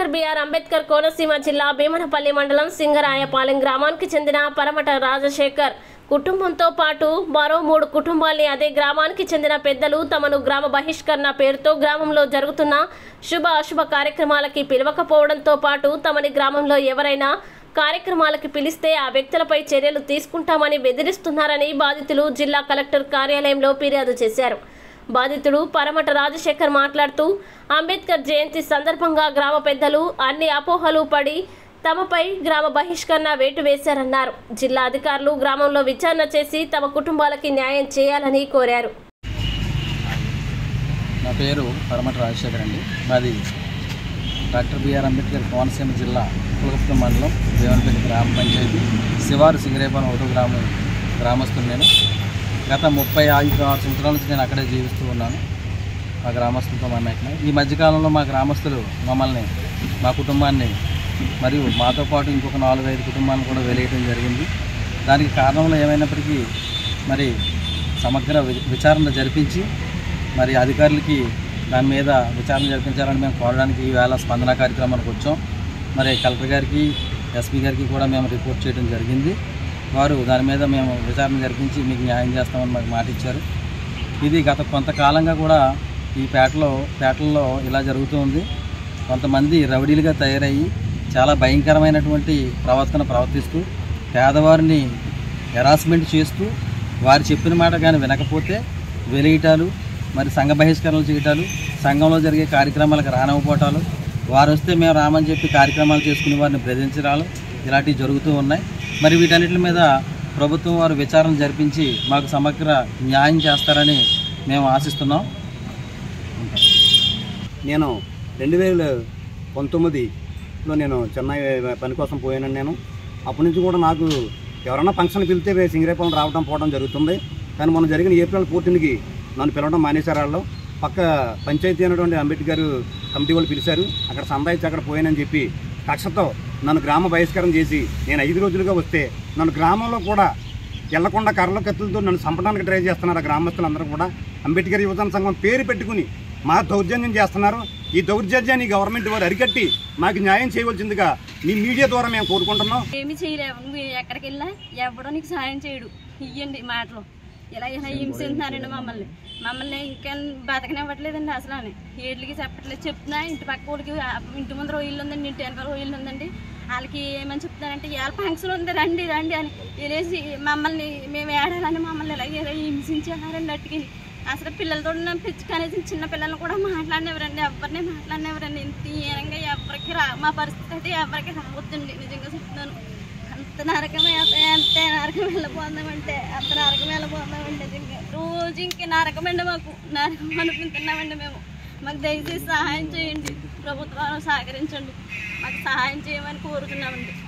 doctor BR Ambedkar Konaseema జిల్లా భీమనపల్లి మండలం సింగరాయపాలెం గ్రామానికి చెందిన పరమట రాజశేఖర్ కుటుంబంతో పాటు మరో మూడు కుటుంబాల్ని అదే గ్రామానికి చెందిన పెద్దలు తమను గ్రామ బహిష్కరణ పేరుతో గ్రామంలో జరుగుతున్న శుభ అశుభ కార్యక్రమాలకి పిలవకపోవడంతో పాటు తమని గ్రామంలో ఎవరైనా కార్యక్రమాలకి పిలిస్తే ఆ వ్యక్తులపై చర్యలు తీసుకుంటామని బెదిరిస్తున్నారని బాధితులు జిల్లా కలెక్టర్ కార్యాలయంలో ఫిర్యాదు చేశారు బాధితుడు పరమట రాజశేఖర్ మాట్లాడుతూ అంబేద్కర్ జయంతి సందర్భంగా గ్రామ పెద్దలు అన్ని అపోహలు పడి తమపై గ్రామ బహిష్కరణ వేటు వేశారన్నారు జిల్లా అధికారులు గ్రామంలో విచారణ చేసి తమ కుటుంబాలకి న్యాయం చేయాలని కోరారు నా పేరు పరమట రాజశేఖర్ అండి మాది డాక్టర్ బిఆర్ అంబేద్కర్ కోనసీమ జిల్లా కులగుప్తం మండలం దేవనపల్లి గ్రామ పంచాయతీ శివారు సింగరేపాలెం ఒకటో గ్రామం గ్రామస్తులు నేను గత ముప్పై ఐదు ఆరు సంవత్సరాల నుంచి నేను అక్కడే జీవిస్తూ ఉన్నాను మా గ్రామస్తులతో మమేకమై ఈ మధ్యకాలంలో మా గ్రామస్తులు మమ్మల్ని మా కుటుంబాన్ని మరియు మాతో పాటు ఇంకొక నాలుగు ఐదు కుటుంబాలను కూడా వెలియటం జరిగింది దానికి కారణంలో ఏమైనప్పటికీ మరి సమగ్ర వి- విచారణ జరిపించి మరి అధికారులకి దాని మీద విచారణ జరిపించాలని మేము కోరడానికి ఈవేళ స్పందన కార్యక్రమానికి వచ్చాం మరి కలెక్టర్ గారికి ఎస్పీ గారికి కూడా మేము రిపోర్ట్ చేయడం జరిగింది వారు దాని మీద మేము విచారణ జరిపించి మీకు న్యాయం చేస్తామని మాకు మాట ఇచ్చారు ఇది గత కొంతకాలంగా కూడా ఈ పేటలో పేటల్లో ఇలా జరుగుతూ ఉంది కొంతమంది రౌడీలుగా తయారయ్యి చాలా భయంకరమైనటువంటి ప్రవర్తన ప్రవర్తిస్తూ పేదవారిని హెరాస్మెంట్ చేస్తూ వారు చెప్పిన మాట కానీ వినకపోతే వెలియటాలు మరి సంఘ బహిష్కరణలు చేయటాలు సంఘంలో జరిగే కార్యక్రమాలకు రానివ్వపోవటాలు వారు వస్తే మేము రామని చెప్పి కార్యక్రమాలు చేసుకునే వారిని బెదిరించడాలు ఇలాంటివి జరుగుతూ ఉన్నాయి మరి వీటన్నిటి మీద ప్రభుత్వం వారు విచారణ జరిపించి మాకు సమగ్ర న్యాయం చేస్తారని మేము ఆశిస్తున్నాం నేను రెండు వేల పంతొమ్మిదిలో నేను చెన్నై పని కోసం పోయాను నేను అప్పటి నుంచి కూడా నాకు ఎవరైనా ఫంక్షన్ పిలితే సింగరేపల్లి రావడం పోవడం జరుగుతుంది కానీ మొన్న జరిగిన ఏప్రిల్ ఫోర్టీన్కి నన్ను పిలవడం మానేశారు వాళ్ళు పక్క పంచాయతీ అయినటువంటి అంబేద్కర్ కమిటీ వాళ్ళు పిలిచారు అక్కడ సందా ఇచ్చి అక్కడ పోయానని చెప్పి కక్షతో నన్ను గ్రామ బహిష్కరణ చేసి నేను ఐదు రోజులుగా వస్తే నన్ను గ్రామంలో కూడా ఎల్లకొండ కర్రల కత్తులతో నన్ను చంపడానికి ట్రై చేస్తున్నారు ఆ గ్రామస్తులందరూ కూడా అంబేద్కర్ యువజన సంఘం పేరు పెట్టుకుని మా దౌర్జన్యం చేస్తున్నారు ఈ దౌర్జన్యాన్ని గవర్నమెంట్ వారు అరికట్టి మాకు న్యాయం చేయవలసిందిగా మీ మీడియా ద్వారా మేము కోరుకుంటున్నాం ఏమి చేయలేవు నువ్వు ఎక్కడికి వెళ్ళినా ఎవడో నీకు సాయం చేయడు ఇయ్యండి మాటలు ఇలా ఇలా హింసిస్తున్నారండి మమ్మల్ని మమ్మల్ని ఇంకా బతకనివ్వట్లేదండి అసలు అని ఏట్లకి చెప్పట్లేదు చెప్తున్నా ఇంటి పక్క వాళ్ళకి ఆ ఇంటి ముందర ఇల్లు ఉందండి ఇంటి వెనకాల ఓ ఇల్లు ఉందండి వాళ్ళకి ఏమని చెప్తున్నారంటే ఇవాళ ఫంక్షన్ ఉంది రండి రండి అని వెళ్ళేసి మమ్మల్ని మేము ఏడాలని మమ్మల్ని ఇలా ఇలా హింసించారండి అట్టుకి అసలు పిల్లలతో పిచ్చి కనీసం చిన్న పిల్లల్ని కూడా మాట్లాడినవరండి ఎవరిని మాట్లాడినవరండి ఇంత ఈనంగా ఎవరికి రా మా పరిస్థితి అయితే ఎవరికి రావద్దండి నిజంగా చెప్తున్నాను అంత నరకమే ఎంత నరకం వెళ్ళిపోదామంటే అంత నరకం వెళ్ళిపోదామంటే నిజంగా రోజు ఇంక నరకమండి మాకు నరకం అనుకుంటున్నామండి మేము మాకు దయచేసి సహాయం చేయండి ప్రభుత్వం సహకరించండి మాకు సహాయం చేయమని కోరుతున్నామండి